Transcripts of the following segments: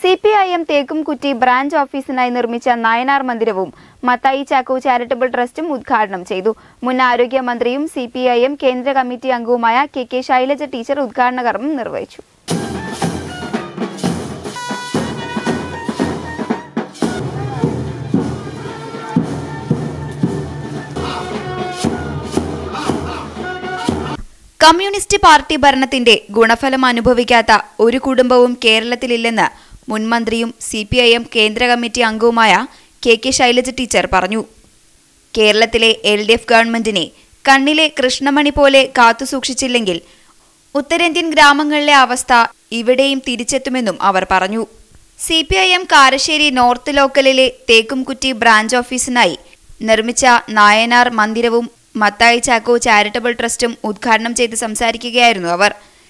C P I M Thekkumkutty branch ഓഫീസിനായി നിർമ്മിച്ച നായനാർ മന്ദിരവും മത്തായി ചാക്കോ ചാരിറ്റബിൾ ട്രസ്റ്റും ഉദ്ഘാടനം ചെയ്തു മുൻ ആരോഗ്യമന്ത്രിയും സി പി ഐ എം കേന്ദ്ര കമ്മിറ്റി അംഗവുമായ കെ കെ ശൈലജ ടീച്ചർ ഉദ്ഘാടന കർമ്മം നിർവഹിച്ചു കമ്മ്യൂണിസ്റ്റ് പാർട്ടി ഭരണത്തിന്റെ ഗുണഫലം അനുഭവിക്കാത്ത ഒരു കുടുംബവും കേരളത്തിലില്ലെന്ന് മുൻമന്ത്രിയും സി പി ഐ എം കേന്ദ്ര കമ്മിറ്റി അംഗവുമായ കെ കെ ശൈലജ ടീച്ചർ പറഞ്ഞു കേരളത്തിലെ എൽ ഡി എഫ് ഗവൺമെന്റിനെ കണ്ണിലെ കൃഷ്ണമണി പോലെ കാത്തുസൂക്ഷിച്ചില്ലെങ്കിൽ ഉത്തരേന്ത്യൻ ഗ്രാമങ്ങളിലെ അവസ്ഥ ഇവിടെയും തിരിച്ചെത്തുമെന്നും അവർ പറഞ്ഞു C P I M Karassery north ലോക്കലിലെ തേക്കുംകുറ്റി ബ്രാഞ്ച് ഓഫീസിനായി നിർമ്മിച്ച നായനാർ മന്ദിരവും മത്തായി ചാക്കോ ചാരിറ്റബിൾ ട്രസ്റ്റും ഉദ്ഘാടനം ചെയ്ത് സംസാരിക്കുകയായിരുന്നു അവർ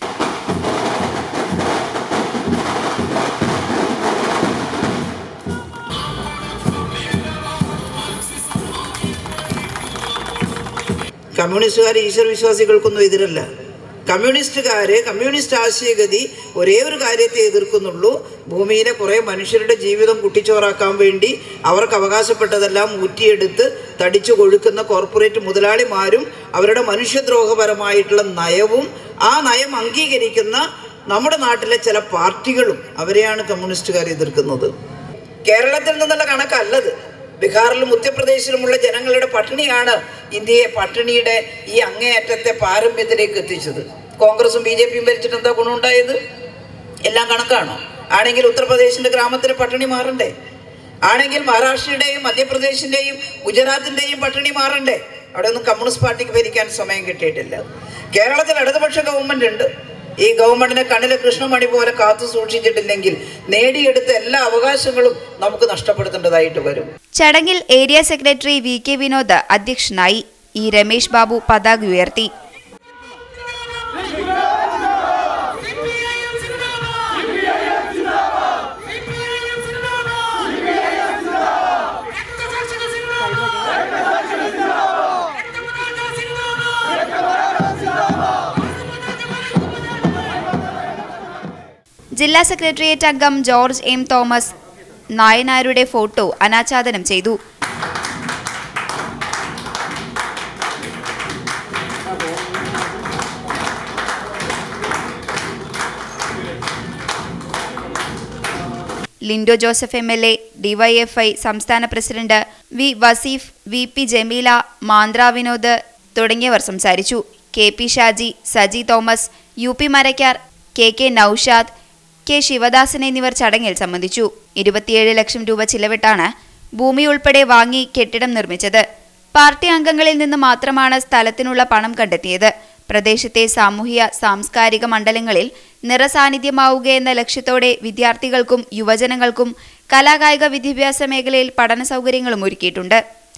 കമ്മ്യൂണിസ്റ്റുകാർ ഈശ്വര വിശ്വാസികൾക്കൊന്നും എതിരല്ല കമ്മ്യൂണിസ്റ്റുകാര് കമ്മ്യൂണിസ്റ്റ് ആശയഗതി ഒരേ ഒരു കാര്യത്തെ എതിർക്കുന്നുള്ളൂ ഭൂമിയിലെ കുറേ മനുഷ്യരുടെ ജീവിതം കുട്ടിച്ചോറാക്കാൻ വേണ്ടി അവർക്ക് അവകാശപ്പെട്ടതെല്ലാം ഊറ്റിയെടുത്ത് തടിച്ചു കൊഴുക്കുന്ന കോർപ്പറേറ്റ് മുതലാളിമാരും അവരുടെ മനുഷ്യദ്രോഹപരമായിട്ടുള്ള നയവും ആ നയം അംഗീകരിക്കുന്ന നമ്മുടെ നാട്ടിലെ ചില പാർട്ടികളും അവരെയാണ് കമ്മ്യൂണിസ്റ്റുകാർ എതിർക്കുന്നത് കേരളത്തിൽ നിന്നുള്ള കണക്കല്ലത് ബീഹാറിലും ഉത്തർപ്രദേശിലുമുള്ള ജനങ്ങളുടെ പട്ടിണിയാണ് ഇന്ത്യയെ പട്ടിണിയുടെ ഈ അങ്ങേയറ്റത്തെ പാരമ്യത്തിലേക്ക് എത്തിച്ചത് കോൺഗ്രസും ബി ജെ പിയും ഭരിച്ചിട്ട് എന്താ ഗുണമുണ്ടായത് എല്ലാം കണക്കാണോ ആണെങ്കിൽ ഉത്തർപ്രദേശിന്റെ ഗ്രാമത്തിലെ പട്ടിണി മാറണ്ടേ ആണെങ്കിൽ മഹാരാഷ്ട്രയുടെയും മധ്യപ്രദേശിന്റെയും ഗുജറാത്തിന്റെയും പട്ടിണി മാറണ്ടേ അവിടെ ഒന്നും കമ്മ്യൂണിസ്റ്റ് പാർട്ടിക്ക് ഭരിക്കാൻ സമയം കിട്ടിയിട്ടില്ല കേരളത്തിൽ ഇടതുപക്ഷ ഗവൺമെന്റ് ഉണ്ട് ഈ ഗവൺമെന്റിനെ കണ്ണിലെ കൃഷ്ണമണി പോലെ കാത്തു സൂക്ഷിച്ചിട്ടില്ലെങ്കിൽ നേടിയെടുത്ത എല്ലാ അവകാശങ്ങളും നമുക്ക് നഷ്ടപ്പെടുത്തേണ്ടതായിട്ട് വരും ചടങ്ങിൽ area secretary V K Vinod അധ്യക്ഷനായി ഇ രമേശ് ബാബു പതാക ഉയർത്തി ജില്ലാ സെക്രട്ടേറിയറ്റ് അംഗം ജോർജ് എം തോമസ് നായനാരുടെ ഫോട്ടോ അനാച്ഛാദനം ചെയ്തു Lindo Joseph M L A DYFI സംസ്ഥാന president V Vaseef V P Jameela മാന്ദ്ര വിനോദ് തുടങ്ങിയവർ സംസാരിച്ചു K P Shaji Saji Thomas U P Marakkar K K Noushad K Sivadasan എന്നിവർ ചടങ്ങിൽ സംബന്ധിച്ചു ഇരുപത്തിയേഴ് ലക്ഷം രൂപ ചിലവിട്ടാണ് ഭൂമി ഉൾപ്പെടെ വാങ്ങി കെട്ടിടം നിർമ്മിച്ചത് പാർട്ടി അംഗങ്ങളിൽ നിന്ന് മാത്രമാണ് സ്ഥലത്തിനുള്ള പണം കണ്ടെത്തിയത് പ്രദേശത്തെ സാമൂഹ്യ സാംസ്കാരിക മണ്ഡലങ്ങളിൽ നിറസാന്നിധ്യമാവുകയെന്ന ലക്ഷ്യത്തോടെ വിദ്യാർത്ഥികൾക്കും യുവജനങ്ങൾക്കും കലാകായിക വിദ്യാഭ്യാസ മേഖലയിൽ പഠന സൗകര്യങ്ങളും ഒരുക്കിയിട്ടുണ്ട്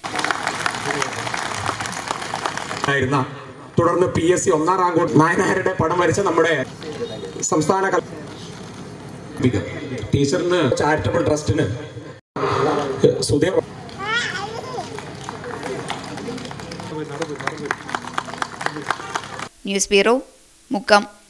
ആയിരുന്ന തുടർന്ന് പി എസ് സി ഒന്നാം റാങ്ക് നായനാരുടെ പടം വരച്ച നമ്മുടെ സംസ്ഥാന കല- ടീച്ചറിന് ചാരിറ്റബിൾ ട്രസ്റ്റിന് സുധീർ ന്യൂസ് ബ്യൂറോ മുക്കം